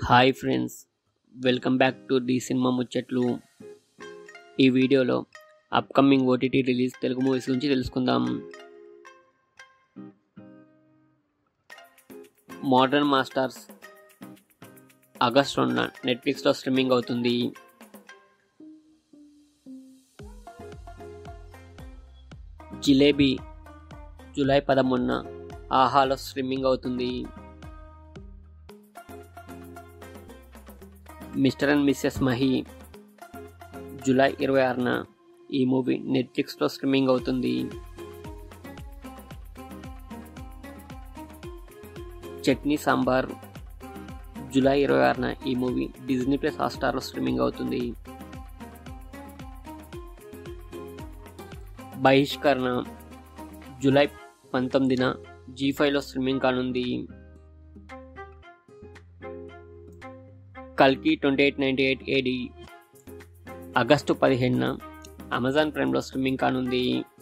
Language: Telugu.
hi friends welcome back to the cinema ముచ్చట్లు ఈ వీడియోలో upcoming OTT release Telugu movies గురించి తెలుసుకుందాం మోడర్న్ మాస్టర్స్ ఆగస్ట్ రెండున నెట్ఫ్లిక్స్లో స్ట్రీమింగ్ అవుతుంది జిలేబీ జూలై పదమూడున ఆహాలో స్ట్రీమింగ్ అవుతుంది Mr and Mrs Mahi July ఇరవై ఆరున ఈ మూవీ నెట్ఫ్లిక్స్లో స్ట్రీమింగ్ అవుతుంది చట్నీ సాంబార్ జూలై ఇరవై ఆరున ఈ మూవీ డిజ్నీ ప్లస్ హాట్స్టార్లో స్ట్రీమింగ్ అవుతుంది బహిష్కరణ జూలై పంతొమ్మిదిన జీ ఫైవ్లో స్ట్రీమింగ్ కానుంది కల్కి twenty eight ninety eight AD August పదిహేడున అమెజాన్ ప్రైమ్లో స్ట్రీమింగ్ కానుంది